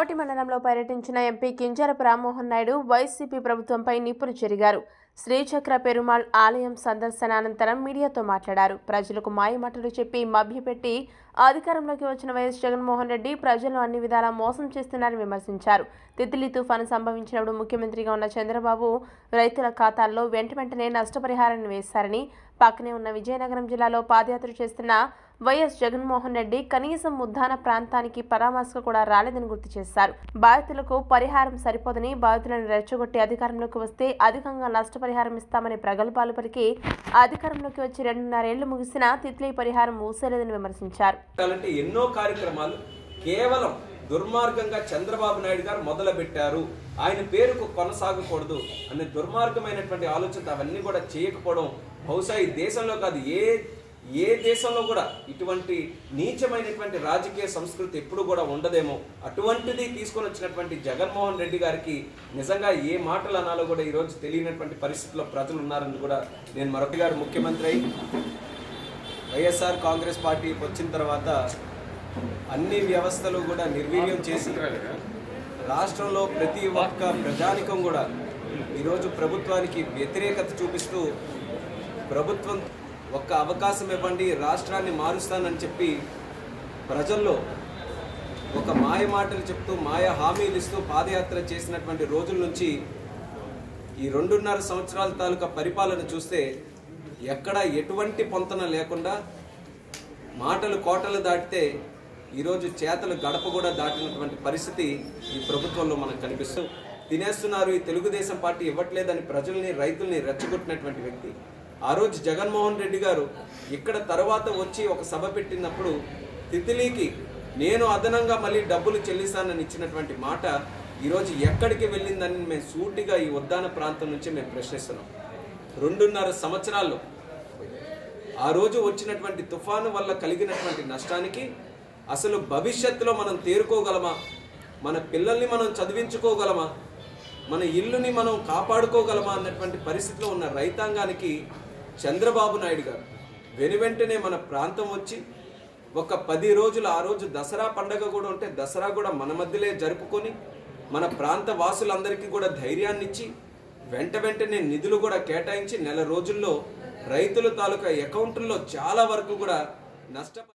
కోటి మండలంలో పర్యటించిన ఎంపీ కింజరపు రామ్మోహన్ నాయుడు వైసీపీ ప్రభుత్వంపై నిప్పులు చెరిగారు శ్రీచక్ర పెరుమాళ్ ఆలయం సందర్శన అనంతరం మీడియాతో మాట్లాడారు ప్రజలకు మాయమాటలు చెప్పి మభ్యపెట్టి అధికారంలోకి వచ్చిన వైఎస్ జగన్మోహన్ రెడ్డి ప్రజలను అన్ని విధాలా మోసం చేస్తున్నారని విమర్శించారు తిత్లీ తుఫాను సంభవించినప్పుడు ముఖ్యమంత్రిగా ఉన్న చంద్రబాబు రైతుల ఖాతాల్లో వెంట వెంటనే నష్టపరిహారాన్ని వేశారని పక్కనే ఉన్న విజయనగరం జిల్లాలో పాదయాత్ర చేస్తున్న వైఎస్ జగన్మోహన్ రెడ్డి కనీసం ఉద్దాన ప్రాంతానికి పరామర్శకు కూడా రాలేదని గుర్తు చేశారు బాధితులకు పరిహారం సరిపోదని బాధితులను రెచ్చగొట్టి అధికారంలోకి వస్తే అధికంగా నష్టపరిహారం ఇస్తామని ప్రగల్భాలు పలికి అధికారంలోకి వచ్చి రెండున్నరేళ్లు ముగిసినా తిత్లీ పరిహారం ఊసేలేదని విమర్శించారు పెట్టాలంటే ఎన్నో కార్యక్రమాలు కేవలం దుర్మార్గంగా చంద్రబాబు నాయుడు గారు మొదలు పెట్టారు ఆయన పేరుకు కొనసాగకూడదు అనే దుర్మార్గమైనటువంటి ఆలోచన అవన్నీ కూడా చేయకపోవడం బహుశా ఈ దేశంలో కాదు ఏ ఏ దేశంలో కూడా ఇటువంటి నీచమైనటువంటి రాజకీయ సంస్కృతి ఎప్పుడు కూడా ఉండదేమో అటువంటిది తీసుకొని వచ్చినటువంటి జగన్మోహన్ రెడ్డి గారికి నిజంగా ఏ మాటలు అనాలో కూడా ఈరోజు తెలియనటువంటి పరిస్థితిలో ప్రజలు ఉన్నారని కూడా నేను మరొక గారు ముఖ్యమంత్రి అయి వైఎస్ఆర్ కాంగ్రెస్ పార్టీ వచ్చిన తర్వాత అన్ని వ్యవస్థలు కూడా నిర్వీర్యం చేసి రాష్ట్రంలో ప్రతి ఒక్క ప్రజానికం కూడా ఈరోజు ప్రభుత్వానికి వ్యతిరేకత చూపిస్తూ ప్రభుత్వం ఒక్క అవకాశం ఇవ్వండి రాష్ట్రాన్ని మారుస్తానని చెప్పి ప్రజల్లో ఒక మాయ మాటలు చెప్తూ మాయ హామీలు ఇస్తూ పాదయాత్ర చేసినటువంటి రోజుల నుంచి ఈ రెండున్నర సంవత్సరాల తాలూకా పరిపాలన చూస్తే ఎక్కడ ఎటువంటి పొంతన లేకుండా మాటలు కోటలు దాటితే ఈరోజు చేతలు గడప కూడా దాటినటువంటి పరిస్థితి ఈ ప్రభుత్వంలో మనకు కనిపిస్తుంది తినేస్తున్నారు ఈ తెలుగుదేశం పార్టీ ఇవ్వట్లేదని ప్రజల్ని రైతుల్ని రెచ్చగొట్టినటువంటి వ్యక్తి ఆ రోజు జగన్మోహన్ రెడ్డి గారు ఇక్కడ తర్వాత వచ్చి ఒక సభ పెట్టినప్పుడు తితిలీకి నేను అదనంగా మళ్ళీ డబ్బులు చెల్లిస్తానని ఇచ్చినటువంటి మాట ఈరోజు ఎక్కడికి వెళ్ళిందని మేము సూటిగా ఈ ఉద్దాన ప్రాంతం నుంచి మేము ప్రశ్నిస్తున్నాం రెండున్నర సంవత్సరాల్లో ఆ రోజు వచ్చినటువంటి తుఫాను వల్ల కలిగినటువంటి నష్టానికి అసలు భవిష్యత్తులో మనం తేరుకోగలమా మన పిల్లల్ని మనం చదివించుకోగలమా మన ఇల్లుని మనం కాపాడుకోగలమా అన్నటువంటి పరిస్థితిలో ఉన్న రైతాంగానికి చంద్రబాబు నాయుడు గారు వెనువెంటనే మన ప్రాంతం వచ్చి ఒక పది రోజులు ఆ రోజు దసరా పండగ కూడా ఉంటే దసరా కూడా మన మధ్యలో జరుపుకొని మన ప్రాంత వాసులందరికీ కూడా ధైర్యాన్ని ఇచ్చి వెంట వెంటనే నిధులు కూడా కేటాయించి నెల రోజుల్లో రైతుల తాలూకా అకౌంట్లలో చాలా వరకు కూడా నష్ట